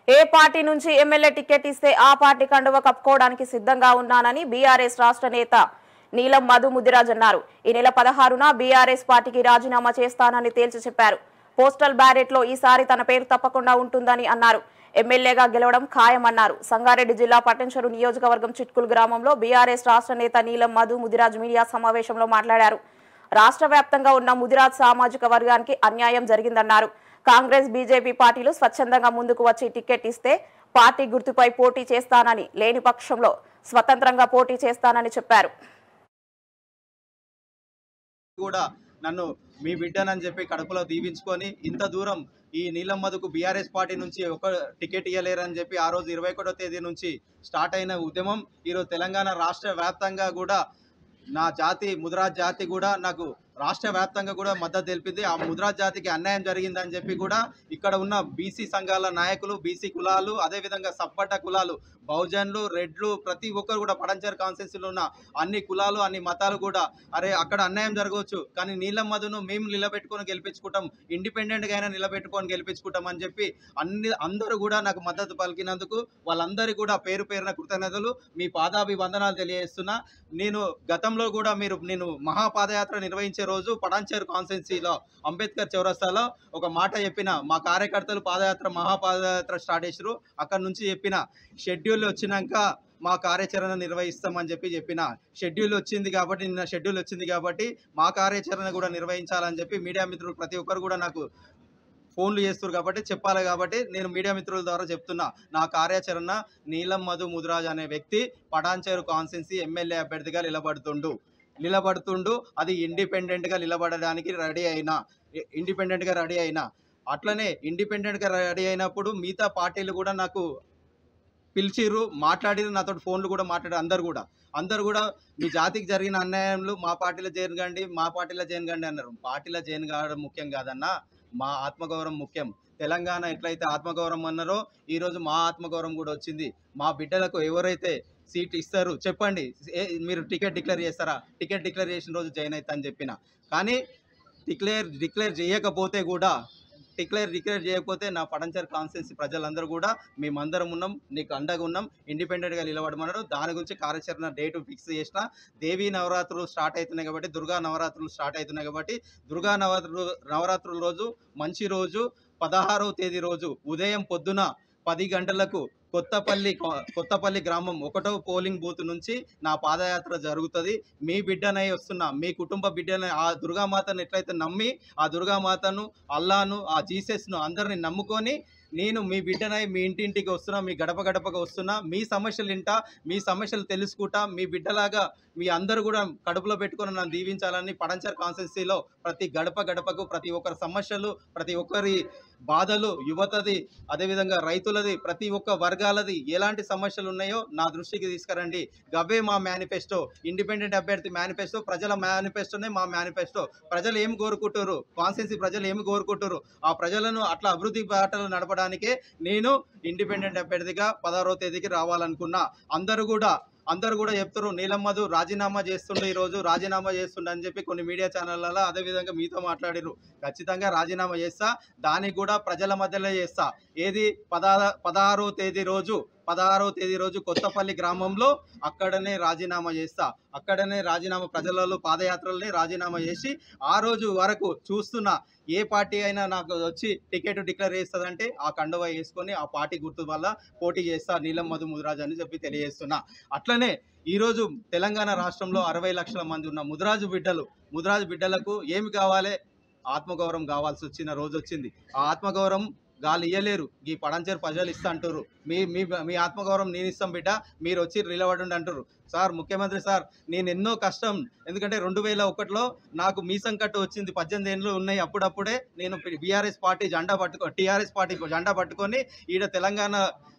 ఏ party నుంచి MLA ticket ఇస్తే ఆ పార్టీ కండువ కప్పుకోవడానికి సిద్ధంగా ఉన్నానని బీఆర్ఎస్ రాష్ట్ర నేత నీలం మధు ముదిరాజ్ అన్నారు ఈ నెల పదహారున బీఆర్ఎస్ పార్టీకి రాజీనామా చేస్తానని తేల్చి చెప్పారు పోస్టల్ బ్యాలెట్ లో ఈసారి తన పేరు తప్పకుండా ఉంటుందని అన్నారు ఎమ్మెల్యేగా గెలవడం ఖాయమన్నారు సంగారెడ్డి జిల్లా పట్టణచెరు నియోజకవర్గం చిట్కుల్ గ్రామంలో బీఆర్ఎస్ రాష్ట్ర నేత నీలం మధు ముదిరాజ్ మీడియా సమావేశంలో మాట్లాడారు రాష్ట్ర వ్యాప్తంగా ఉన్న ముదిరాజ్ సామాజిక వర్గానికి అన్యాయం జరిగిందన్నారు కాంగ్రెస్ బీజేపీ పార్టీలు స్వచ్ఛందంగా ముందుకు వచ్చి టికెట్ ఇస్తే పార్టీ గుర్తుపై పోటీ చేస్తానని లేని పక్షంలో స్వతంత్రంగా పోటీ చేస్తానని చెప్పారు కూడా నన్ను మీ బిడ్డనని చెప్పి కడుపులో దీవించుకొని ఇంత దూరం ఈ నీలం మధుకు బీఆర్ఎస్ పార్టీ నుంచి ఒక టికెట్ ఇవ్వలేరని చెప్పి ఆ రోజు ఇరవై ఒకటో తేదీ నుంచి స్టార్ట్ అయిన ఉద్యమం ఈరోజు తెలంగాణ రాష్ట్ర వ్యాప్తంగా కూడా నా జాతి ముద్రాజ్ జాతి కూడా నాకు రాష్ట్ర వ్యాప్తంగా కూడా మద్దతు తెలిపింది ఆ ముద్రాజ్ జాతికి అన్యాయం జరిగిందని చెప్పి కూడా ఇక్కడ ఉన్న బీసీ సంఘాల నాయకులు బీసీ కులాలు అదేవిధంగా సప్పట్ట కులాలు బహుజన్లు రెడ్లు ప్రతి ఒక్కరు కూడా పడంచర్ కాన్స్టిట్యూన్సీలో ఉన్న అన్ని కులాలు అన్ని మతాలు కూడా అరే అక్కడ అన్యాయం జరగవచ్చు కానీ నీలం మధును మేము నిలబెట్టుకొని గెలిపించుకుంటాం ఇండిపెండెంట్గా అయినా నిలబెట్టుకొని గెలిపించుకుంటాం అని చెప్పి అన్ని అందరూ కూడా నాకు మద్దతు పలికినందుకు వాళ్ళందరికీ కూడా పేరు పేరున కృతజ్ఞతలు మీ పాదాభివందనాలు తెలియజేస్తున్నా నేను గతంలో కూడా మీరు నేను మహాపాదయాత్ర నిర్వహించే రోజు పటాన్చేరు కాన్స్టిట్యున్సీలో అంబేద్కర్ చౌరస్తాలో ఒక మాట చెప్పిన మా కార్యకర్తలు పాదయాత్ర మహాపాదయాత్ర స్టార్ట్ చేసారు అక్కడ నుంచి చెప్పిన షెడ్యూల్ వచ్చినాక మా కార్యాచరణ నిర్వహిస్తామని చెప్పి చెప్పిన షెడ్యూల్ వచ్చింది కాబట్టి నిన్న షెడ్యూల్ వచ్చింది కాబట్టి మా కార్యాచరణ కూడా నిర్వహించాలని చెప్పి మీడియా మిత్రులు ప్రతి ఒక్కరు కూడా నాకు ఫోన్లు చేస్తారు కాబట్టి చెప్పాలి కాబట్టి నేను మీడియా మిత్రుల ద్వారా చెప్తున్నా నా కార్యాచరణ నీలం మధు ముదిరాజ్ అనే వ్యక్తి పటాన్చేరు కాన్స్టిట్యున్సీ ఎమ్మెల్యే అభ్యర్థిగా నిలబడుతుండు నిలబడుతుండు అది ఇండిపెండెంట్గా నిలబడడానికి రెడీ అయినా ఇండిపెండెంట్గా రెడీ అయినా అట్లనే ఇండిపెండెంట్గా రెడీ అయినప్పుడు మిగతా పార్టీలు కూడా నాకు పిలిచిర్రు మాట్లాడిరు నాతో ఫోన్లు కూడా మాట్లాడారు అందరు కూడా అందరు కూడా మీ జాతికి జరిగిన అన్యాయంలో మా పార్టీలో చేరగండి మా పార్టీలో చేరగండి అన్నారు పార్టీలో చేరిన కావడం ముఖ్యం కాదన్నా మా ఆత్మగౌరవం ముఖ్యం తెలంగాణ ఎట్లయితే ఆత్మగౌరవం అన్నారో ఈరోజు మా ఆత్మగౌరవం కూడా వచ్చింది మా బిడ్డలకు ఎవరైతే సీట్ ఇస్తారు చెప్పండి ఏ- మీరు టికెట్ డిక్లేర్ చేస్తారా టికెట్ డిక్లేర్ చేసిన రోజు జాయిన్ అవుతా అని చెప్పిన కానీ డిక్లేర్ డిక్లేర్ చేయకపోతే కూడా డిక్లేర్ డిక్లేర్ చేయకపోతే నా పడంచర్ కాన్స్టిట్యున్సీ ప్రజలందరూ కూడా మేమందరం ఉన్నాం నీకు అండగా ఉన్నాం ఇండిపెండెంట్గా నిలబడమన్నారు దాని గురించి కార్యాచరణ డేట్ ఫిక్స్ చేసిన దేవీ నవరాత్రులు స్టార్ట్ అవుతున్నాయి కాబట్టి దుర్గా నవరాత్రులు స్టార్ట్ అవుతున్నాయి కాబట్టి దుర్గా నవరాత్రులు నవరాత్రుల రోజు మంచి రోజు పదహారవ తేదీ రోజు ఉదయం పొద్దున పది గంటలకు కొత్తపల్లి కొత్తపల్లి గ్రామం ఒకటో పోలింగ్ బూత్ నుంచి నా పాదయాత్ర జరుగుతుంది మీ బిడ్డనై వస్తున్నా మీ కుటుంబ బిడ్డనై ఆ దుర్గామాతను ఎట్లయితే నమ్మి ఆ దుర్గామాతను అల్లాను ఆ జీసస్ను అందరిని నమ్ముకొని నేను మీ బిడ్డనై మీ ఇంటింటికి వస్తున్నా మీ గడప గడపగా వస్తున్నా మీ సమస్యలు వింటా మీ సమస్యలు తెలుసుకుంటా మీ బిడ్డలాగా మీ అందరూ కూడా కడుపులో పెట్టుకొని నన్ను దీవించాలని పడంచర్ కాన్స్టిట్యున్సీలో ప్రతి గడప గడపకు ప్రతి ఒక్కరి సమస్యలు ప్రతి ఒక్కరి బాధలు యువతది అదేవిధంగా రైతులది ప్రతి ఒక్క వర్గాలది ఎలాంటి సమస్యలు ఉన్నాయో నా దృష్టికి తీసుకురండి గవే మా మేనిఫెస్టో ఇండిపెండెంట్ అభ్యర్థి మేనిఫెస్టో ప్రజల మేనిఫెస్టోనే మా మేనిఫెస్టో ప్రజలు ఏమి కోరుకుంటారు కాన్స్టిట్యున్సీ ప్రజలు ఏమి కోరుకుంటారు ఆ ప్రజలను అట్లా అభివృద్ధి బాటలు నడపడానికే నేను ఇండిపెండెంట్ అభ్యర్థిగా పదహారో తేదీకి రావాలనుకున్నా అందరూ కూడా అందరూ కూడా చెప్తారు నీలం మధు రాజీనామా చేస్తుండే ఈరోజు రాజీనామా చేస్తుండే అని చెప్పి కొన్ని మీడియా ఛానళ్ళలో అదేవిధంగా మీతో మాట్లాడారు ఖచ్చితంగా రాజీనామా చేస్తా దానికి కూడా ప్రజల మధ్యలో చేస్తా ఏది పదహార పదహారో తేదీ రోజు పదహారో తేదీ రోజు కొత్తపల్లి గ్రామంలో అక్కడనే రాజీనామా చేస్తా అక్కడనే రాజీనామా ప్రజలలో పాదయాత్రల్ని రాజీనామా చేసి ఆ రోజు వరకు చూస్తున్నా ఏ పార్టీ అయినా నాకు వచ్చి టికెట్ డిక్లేర్ చేస్తుందంటే ఆ కండువా వేసుకొని ఆ పార్టీ గుర్తు వల్ల పోటీ చేస్తా నీలం మధు ముదిరాజు అని చెప్పి తెలియజేస్తున్నా అట్లనే ఈరోజు తెలంగాణ రాష్ట్రంలో అరవై లక్షల మంది ఉన్న ముదిరాజు బిడ్డలు ముదిరాజు బిడ్డలకు ఏమి కావాలి ఆత్మగౌరవం కావాల్సి వచ్చిన రోజు వచ్చింది ఆ ఆత్మగౌరవం గాలి ఇయ్యలేరు ఈ పడంచేరు ప్రజలు ఇస్తా అంటారు మీ మీ మీ ఆత్మగౌరవం నేను ఇస్తాం బిడ్డ మీరు వచ్చి నిలబడండి అంటారు సార్ ముఖ్యమంత్రి సార్ నేను ఎన్నో కష్టం ఎందుకంటే రెండు వేల ఒకటిలో నాకు మీసం కట్టు వచ్చింది పద్దెనిమిది ఏళ్ళు ఉన్నాయి అప్పుడప్పుడే నేను బీఆర్ఎస్ పార్టీ జెండా పట్టుకో టీఆర్ఎస్ పార్టీ జెండా పట్టుకొని ఈడ తెలంగాణ